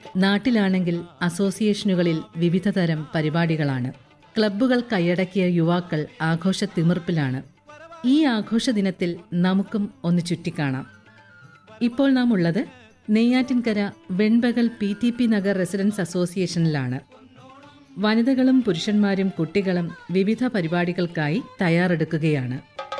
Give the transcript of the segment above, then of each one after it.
നാട്ടിലാണെങ്കിൽ അസോസിയേഷനുകളിൽ വിവിധതരം പരിപാടികളാണ് ക്ലബ്ബുകൾ കൈയടക്കിയ യുവാക്കൾ ആഘോഷ തിമിർപ്പിലാണ് ഈ ആഘോഷ ദിനത്തിൽ നമുക്കും ഒന്ന് ചുറ്റിക്കാണാം ഇപ്പോൾ നാം ഉള്ളത് Neyyattinkara Venpakal P T P Nagar residence അസോസിയേഷനിലാണ് വനിതകളും പുരുഷന്മാരും കുട്ടികളും വിവിധ പരിപാടികൾക്കായി തയ്യാറെടുക്കുകയാണ്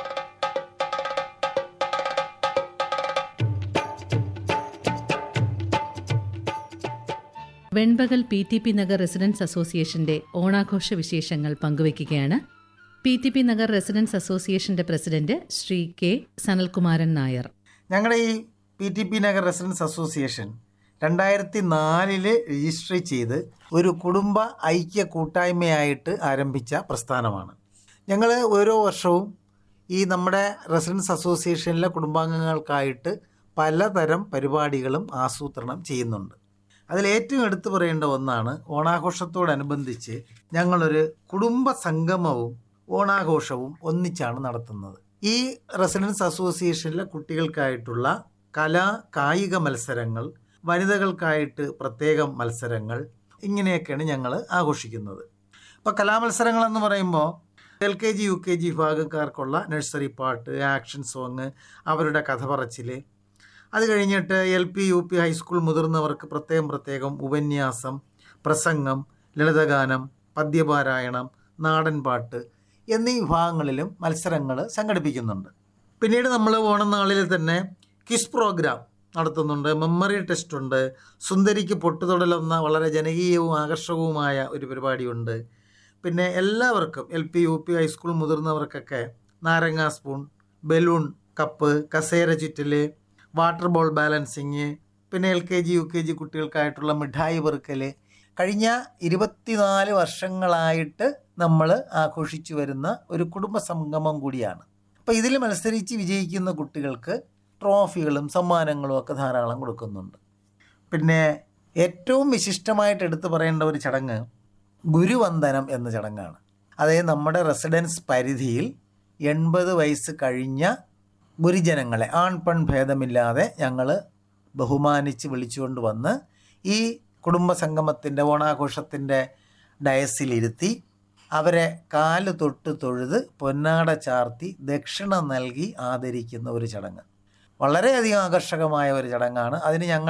Venpakal P T P Nagar residence അസോസിയേഷന്റെ ഓണാഘോഷ വിശേഷങ്ങൾ പങ്കുവയ്ക്കുകയാണ് P T P Nagar residence അസോസിയേഷന്റെ പ്രസിഡന്റ് ശ്രീ കെ സനൽകുമാരൻ നായർ ഞങ്ങളുടെ ഈ P T P Nagar residence association രണ്ടായിരത്തി നാലില് രജിസ്റ്റർ ചെയ്ത് ഒരു കുടുംബ ഐക്യ കൂട്ടായ്മയായിട്ട് ആരംഭിച്ച പ്രസ്ഥാനമാണ് ഞങ്ങൾ ഓരോ വർഷവും ഈ നമ്മുടെ റെസിഡൻസ് അസോസിയേഷനിലെ കുടുംബാംഗങ്ങൾക്കായിട്ട് പലതരം പരിപാടികളും ആസൂത്രണം ചെയ്യുന്നുണ്ട് അതിൽ ഏറ്റവും എടുത്തു പറയേണ്ട ഒന്നാണ് ഓണാഘോഷത്തോടനുബന്ധിച്ച് ഞങ്ങളൊരു കുടുംബ സംഗമവും ഓണാഘോഷവും ഒന്നിച്ചാണ് നടത്തുന്നത് ഈ റെസിഡൻസ് അസോസിയേഷനിലെ കുട്ടികൾക്കായിട്ടുള്ള കലാ കായിക മത്സരങ്ങൾ വനിതകൾക്കായിട്ട് പ്രത്യേകം മത്സരങ്ങൾ ഇങ്ങനെയൊക്കെയാണ് ഞങ്ങൾ ആഘോഷിക്കുന്നത് ഇപ്പോൾ കലാമത്സരങ്ങൾ എന്ന് പറയുമ്പോൾ L K G U K G വിഭാഗക്കാർക്കുള്ള നഴ്സറി പാട്ട് ആക്ഷൻ സോങ് അവരുടെ കഥ പറച്ചിൽ അത് കഴിഞ്ഞിട്ട് L P U P high school മുതിർന്നവർക്ക് പ്രത്യേകം പ്രത്യേകം ഉപന്യാസം പ്രസംഗം ലളിതഗാനം പദ്യപാരായണം നാടൻ പാട്ട് എന്നീ വിഭാഗങ്ങളിലും മത്സരങ്ങൾ സംഘടിപ്പിക്കുന്നുണ്ട് പിന്നീട് നമ്മൾ ഓണനാളിൽ തന്നെ ക്വിസ് പ്രോഗ്രാം നടത്തുന്നുണ്ട് മെമ്മറി ടെസ്റ്റ് ഉണ്ട് സുന്ദരിക്ക് പൊട്ടുതൊടലെന്ന വളരെ ജനകീയവും ആകർഷകവുമായ ഒരു പരിപാടിയുണ്ട് പിന്നെ എല്ലാവർക്കും L P U P high school മുതിർന്നവർക്കൊക്കെ നാരങ്ങ സ്പൂൺ ബലൂൺ കപ്പ് കസേര ചുറ്റൽ വാട്ടർ ബോൾ ബാലൻസിങ് പിന്നെ L K G U K G കുട്ടികൾക്കായിട്ടുള്ള മിഠായി പെറുക്കൽ കഴിഞ്ഞ ഇരുപത്തിനാല് വർഷങ്ങളായിട്ട് നമ്മൾ ആഘോഷിച്ചു വരുന്ന ഒരു കുടുംബ സംഗമം കൂടിയാണ് അപ്പോൾ ഇതിൽ മത്സരിച്ച് വിജയിക്കുന്ന കുട്ടികൾക്ക് ട്രോഫികളും സമ്മാനങ്ങളും ഒക്കെ ധാരാളം കൊടുക്കുന്നുണ്ട് പിന്നെ ഏറ്റവും വിശിഷ്ടമായിട്ട് എടുത്തു പറയേണ്ട ഒരു ചടങ്ങ് ഗുരുവന്ദനം എന്ന ചടങ്ങാണ് അതായത് നമ്മുടെ റെസിഡൻസ് പരിധിയിൽ എൺപത് വയസ്സ് കഴിഞ്ഞ ഗുരുജനങ്ങളെ ആൺ പെൺ ഭേദമില്ലാതെ ഞങ്ങൾ ബഹുമാനിച്ച് വിളിച്ചുകൊണ്ട് വന്ന് ഈ കുടുംബ സംഗമത്തിൻ്റെ ഓണാഘോഷത്തിൻ്റെ ഡയസിലിരുത്തി അവരെ കാല് തൊട്ട് തൊഴുത് പൊന്നാട ചാർത്തി ദക്ഷിണ നൽകി ആദരിക്കുന്ന ഒരു ചടങ്ങ് വളരെയധികം ആകർഷകമായ ഒരു ചടങ്ങാണ് അതിന് ഞങ്ങൾ